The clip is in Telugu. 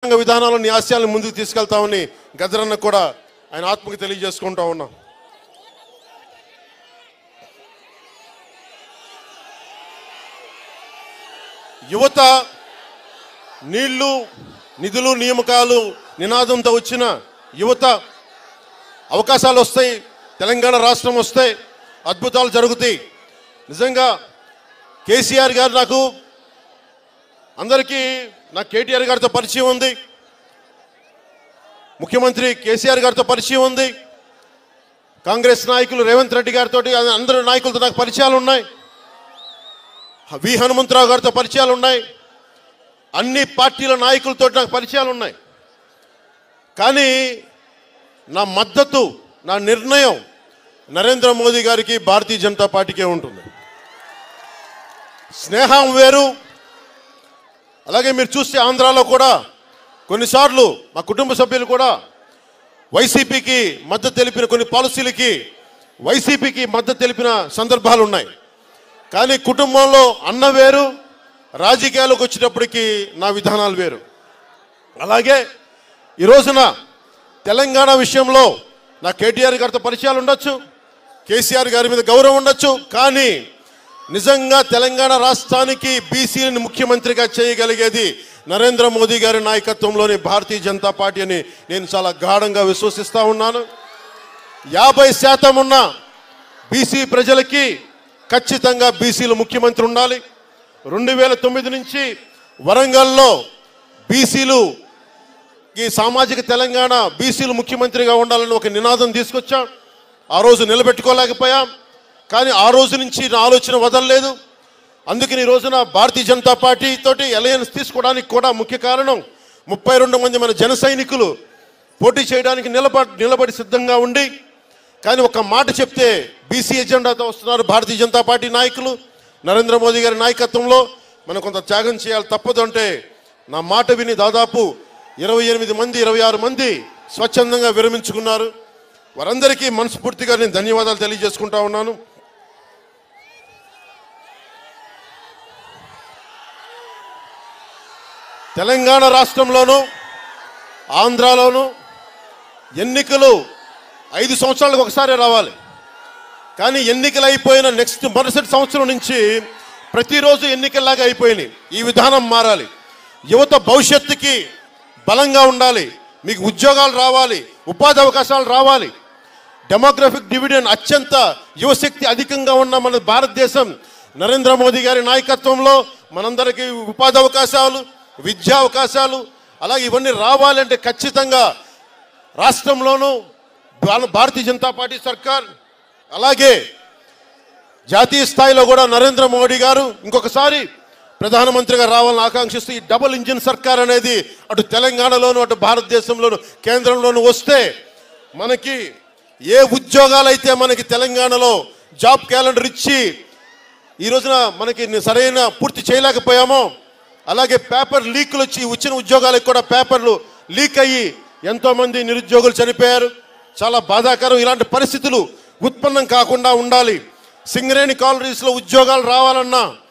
రాజ్యాంగ విధానాలను నీ ఆశయాలను ముందుకు తీసుకెళ్తామని గద్దరన్న కూడా ఆయన ఆత్మకి తెలియజేసుకుంటా ఉన్నాం యువత నీళ్లు నిధులు నియామకాలు నినాదంతో వచ్చిన యువత అవకాశాలు వస్తాయి తెలంగాణ రాష్ట్రం వస్తే అద్భుతాలు జరుగుతాయి నిజంగా కేసీఆర్ గారు నాకు అందరికీ నాకు కేటీఆర్ గారితో పరిచయం ఉంది ముఖ్యమంత్రి కేసీఆర్ గారితో పరిచయం ఉంది కాంగ్రెస్ నాయకులు రేవంత్ రెడ్డి గారితో అందరు నాయకులతో నాకు పరిచయాలు ఉన్నాయి వి హనుమంతరావు గారితో పరిచయాలు ఉన్నాయి అన్ని పార్టీల నాయకులతో నాకు పరిచయాలు ఉన్నాయి కానీ నా మద్దతు నా నిర్ణయం నరేంద్ర మోదీ గారికి భారతీయ జనతా పార్టీకే ఉంటుంది స్నేహం వేరు అలాగే మీరు చూస్తే ఆంధ్రాలో కూడా కొన్నిసార్లు మా కుటుంబ సభ్యులు కూడా వైసీపీకి మద్దతు తెలిపిన కొన్ని పాలసీలకి వైసీపీకి మద్దతు తెలిపిన సందర్భాలు ఉన్నాయి కానీ కుటుంబంలో అన్న వేరు రాజకీయాలకు వచ్చేటప్పటికి నా విధానాలు వేరు అలాగే ఈ రోజున తెలంగాణ విషయంలో నా కేటీఆర్ గారితో పరిచయాలు ఉండొచ్చు కేసీఆర్ గారి మీద గౌరవం ఉండొచ్చు కానీ నిజంగా తెలంగాణ రాష్ట్రానికి బీసీని ముఖ్యమంత్రిగా చేయగలిగేది నరేంద్ర మోదీ గారి నాయకత్వంలోని భారతీయ జనతా పార్టీ అని నేను చాలా గాఢంగా విశ్వసిస్తా ఉన్నాను యాభై శాతం ఉన్న బీసీ ప్రజలకి ఖచ్చితంగా బీసీలు ముఖ్యమంత్రి ఉండాలి రెండు వేల తొమ్మిది నుంచి వరంగల్లో బీసీలు ఈ సామాజిక తెలంగాణ బీసీలు ముఖ్యమంత్రిగా ఉండాలని ఒక నినాదం తీసుకొచ్చాం ఆ రోజు నిలబెట్టుకోలేకపోయాం కానీ ఆ రోజు నుంచి నా ఆలోచన వదలలేదు అందుకని ఈ రోజున భారతీయ జనతా పార్టీ తోటి అలయన్స్ తీసుకోవడానికి కూడా ముఖ్య కారణం ముప్పై రెండు మంది మన జన సైనికులు పోటీ చేయడానికి నిలబ నిలబడి సిద్ధంగా ఉండి కానీ ఒక మాట చెప్తే బీసీ ఎజెండాతో వస్తున్నారు భారతీయ జనతా పార్టీ నాయకులు నరేంద్ర మోదీ గారి నాయకత్వంలో మనం కొంత త్యాగం చేయాలి తప్పదు అంటే నా మాట విని దాదాపు ఇరవై ఎనిమిది మంది ఇరవై ఆరు మంది స్వచ్ఛందంగా విరమించుకున్నారు వారందరికీ మనస్ఫూర్తిగా నేను ధన్యవాదాలు తెలియజేసుకుంటా ఉన్నాను తెలంగాణ రాష్ట్రంలోనూ ఆంధ్రాలోనూ ఎన్నికలు ఐదు సంవత్సరాలకు ఒకసారి రావాలి కానీ ఎన్నికలు అయిపోయిన నెక్స్ట్ మరుసటి సంవత్సరం నుంచి ప్రతిరోజు ఎన్నికల్లాగా అయిపోయినాయి ఈ విధానం మారాలి యువత భవిష్యత్తుకి బలంగా ఉండాలి మీకు ఉద్యోగాలు రావాలి ఉపాధి అవకాశాలు రావాలి డెమోగ్రఫిక్ డివిడెండ్ అత్యంత యువశక్తి అధికంగా ఉన్న మన భారతదేశం నరేంద్ర మోదీ గారి నాయకత్వంలో మనందరికీ ఉపాధి అవకాశాలు విద్యా అవకాశాలు అలాగే ఇవన్నీ రావాలంటే ఖచ్చితంగా రాష్ట్రంలోనూ భా- భారతీయ జనతా పార్టీ సర్కార్ అలాగే జాతీయ స్థాయిలో కూడా నరేంద్ర మోడీ గారు ఇంకొకసారి ప్రధానమంత్రిగా రావాలని ఆకాంక్షిస్తూ ఈ డబుల్ ఇంజిన్ సర్కార్ అనేది అటు తెలంగాణలోను అటు భారతదేశంలోను కేంద్రంలోను వస్తే మనకి ఏ ఉద్యోగాలైతే మనకి తెలంగాణలో జాబ్ క్యాలెండర్ ఇచ్చి ఈ రోజున మనకి సరైన పూర్తి చేయలేకపోయామో అలాగే పేపర్ లీకులు వచ్చి వచ్చిన ఉద్యోగాలకు కూడా పేపర్లు లీక్ అయ్యి ఎంతోమంది నిరుద్యోగులు చనిపోయారు చాలా బాధాకరం ఇలాంటి పరిస్థితులు ఉత్పన్నం కాకుండా ఉండాలి సింగరేణి కాలనీస్లో ఉద్యోగాలు రావాలన్నా